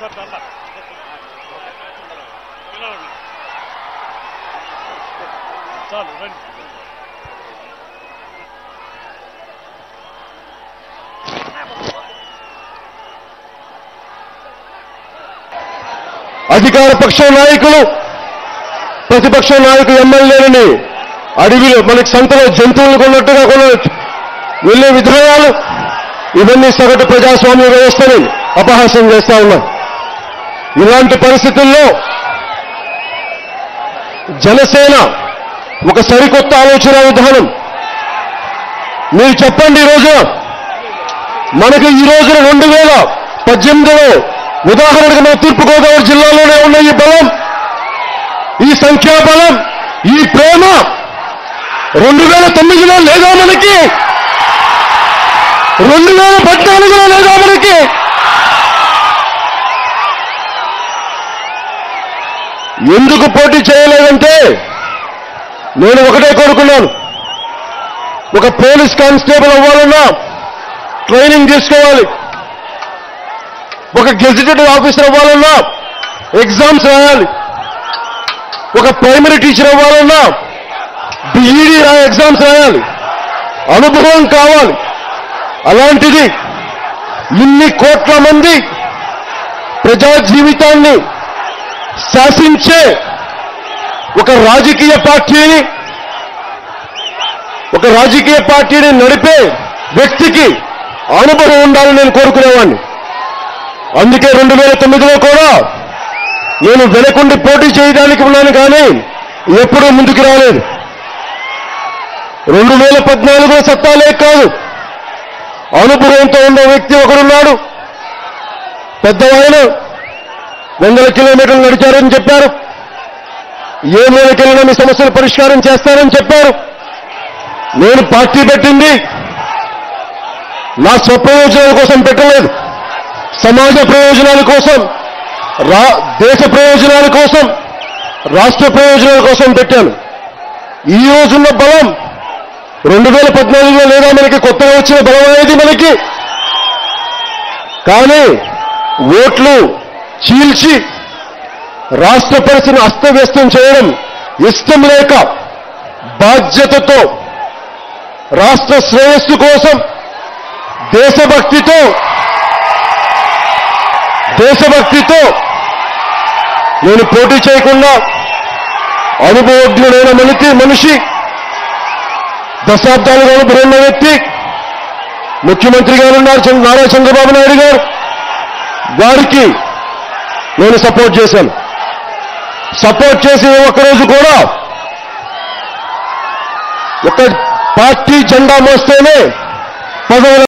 చాలు రండి అధికార పక్ష నాయకులు ప్రతిపక్ష నాయకులు ఎమ్మెల్యేలని అడవిలో మనకి సంతలో జంతువులు కొన్నట్టుగా కొనవచ్చు వెళ్ళే విధానాలు ఇవన్నీ సగటు ప్రజాస్వామ్య వ్యవస్థని అపహాస్యం చేస్తా ఉన్నాయి ఇలాంటి పరిస్థితుల్లో జనసేన ఒక సరికొత్త ఆలోచన విధానం మీరు చెప్పండి ఈ రోజున మనకి ఈ రోజున రెండు వేల పద్దెనిమిదిలో ఉదాహరణకు మన తూర్పుగోదావరి జిల్లాలోనే ఉన్న ఈ బలం ఈ సంఖ్యాబలం ఈ ప్రేమ రెండు వేల తొమ్మిదిలో లేదా మనకి రెండు వేల పద్నాలుగులో లేదా మనకి ఎందుకు పోటీ చేయలేదంటే నేను ఒకటే కోరుకున్నాను ఒక పోలీస్ కానిస్టేబుల్ అవ్వాలన్నా ట్రైనింగ్ తీసుకోవాలి ఒక గెజిటెడ్ ఆఫీసర్ అవ్వాలన్నా ఎగ్జామ్స్ రాయాలి ఒక ప్రైమరీ టీచర్ అవ్వాలన్నా బిఈడి ఎగ్జామ్స్ రాయాలి అనుభవం కావాలి అలాంటిది ఇన్ని కోట్ల మంది ప్రజా జీవితాన్ని శాసించే ఒక రాజకీయ పార్టీని ఒక రాజకీయ పార్టీని నడిపే వ్యక్తికి అనుభవం ఉండాలని నేను కోరుకునేవాడిని అందుకే రెండు వేల తొమ్మిదిలో కూడా నేను వెనకుండి పోటీ చేయడానికి ఉన్నాను కానీ ఎప్పుడూ ముందుకు రాలేదు రెండు వేల పద్నాలుగులో సత్తాలే కాదు అనుభవంతో ఉన్న వ్యక్తి ఒకడున్నాడు పెద్దవాయన వందల కిలోమీటర్లు నడిచారని చెప్పారు ఏ మేరకెళ్ళినా మీ సమస్యలు పరిష్కారం చేస్తారని చెప్పారు నేను పార్టీ పెట్టింది నా స్వప్రయోజనాల కోసం పెట్టలేదు సమాజ ప్రయోజనాల కోసం రా దేశ ప్రయోజనాల కోసం రాష్ట్ర ప్రయోజనాల కోసం పెట్టాను ఈ రోజున్న బలం రెండు వేల పద్నాలుగులో లేదా మనకి కొత్తగా వచ్చిన బలం అనేది మనకి కానీ ఓట్లు చీల్చి రాష్ట్ర పరిస్థితిని అస్తవ్యస్తం చేయడం ఇష్టం లేక బాధ్యతతో రాష్ట్ర శ్రేయస్సు కోసం దేశభక్తితో దేశభక్తితో నేను పోటీ చేయకుండా అనుభవజ్ఞుడైన మనిషి మనిషి దశాబ్దాలుగా అనుభవం ఉన్న వ్యక్తి ముఖ్యమంత్రి గారు ఉన్నారు చంద్ర- నారా చంద్రబాబు నాయుడు గారు వారికి నేను సపోర్ట్ చేశాను సపోర్ట్ చేసి ఒక్కరోజు కూడా ఒక పార్టీ జెండా మోస్తేనే పదవుల